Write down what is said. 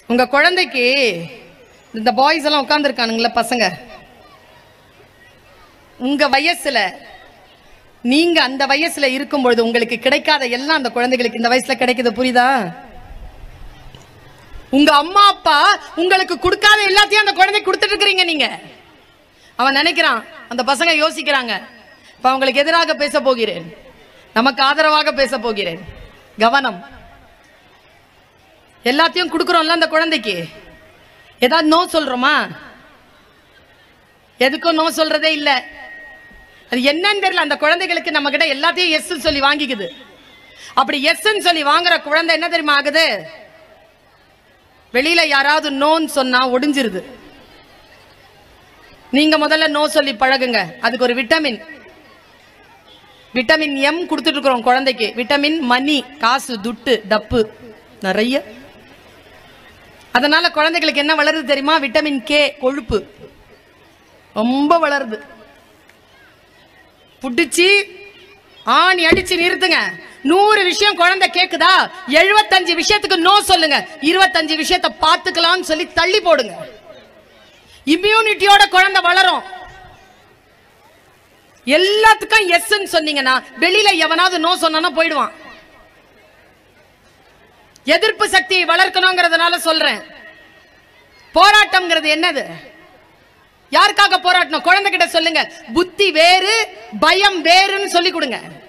உங்க குழந்தைக்கு இந்த பாய்ஸ் எல்லாம் உட்கார்ந்துருக்கானுங்கள பசங்க உங்க வயசுல நீங்க அந்த வயசுல இருக்கும் பொழுது உங்களுக்கு கிடைக்காத எல்லாம் அந்த குழந்தைகளுக்கு இந்த வயசுல கிடைக்குது புரியுதா உங்க அம்மா அப்பா உங்களுக்கு கொடுக்காத எல்லாத்தையும் அந்த குழந்தைக்கு கொடுத்துட்டு இருக்கிறீங்க நீங்க அவன் நினைக்கிறான் அந்த பசங்க யோசிக்கிறாங்க இப்ப அவங்களுக்கு எதிராக பேச போகிறேன் நமக்கு ஆதரவாக பேச போகிறேன் கவனம் எல்லாத்தையும் கொடுக்குறோம்ல அந்த குழந்தைக்கு ஏதாவது நோ சொல்றோமா எதுக்கும் நோ சொல்றதே இல்ல அது என்னன்னு தெரியல அந்த குழந்தைகளுக்கு நம்ம கிட்ட எல்லாத்தையும் எஸ் சொல்லி வாங்கிக்குது அப்படி எஸ் சொல்லி வாங்குற குழந்தை என்ன தெரியுமா ஆகுது வெளியில யாராவது நோன்னு சொன்னா ஒடிஞ்சிருது நீங்க முதல்ல நோ சொல்லி பழகுங்க அதுக்கு ஒரு விட்டமின் விட்டமின் எம் கொடுத்துட்டு இருக்கிறோம் குழந்தைக்கு விட்டமின் மணி காசு துட்டு டப்பு நிறைய அதனால குழந்தைகளுக்கு என்ன வளருது தெரியுமா விட்டமின் கே கொழுப்பு ரொம்ப வளருது புடிச்சு ஆணி அடிச்சு நிறுத்துங்க நூறு விஷயம் குழந்தை கேக்குதா எழுபத்தஞ்சு விஷயத்துக்கு நோ சொல்லுங்க இருபத்தஞ்சு விஷயத்தை பார்த்துக்கலாம்னு சொல்லி தள்ளி போடுங்க இம்யூனிட்டியோட குழந்தை வளரும் எல்லாத்துக்கும் எஸ்ன்னு சொன்னீங்கன்னா வெளியில எவனாவது நோ சொன்னா போயிடுவான் எதிர்ப்பு சக்தியை வளர்க்கணுங்கிறதுனால சொல்றேன் போராட்டம்ங்கிறது என்னது யாருக்காக போராட்டணும் குழந்தை கிட்ட சொல்லுங்க புத்தி வேறு பயம் வேறுன்னு சொல்லி கொடுங்க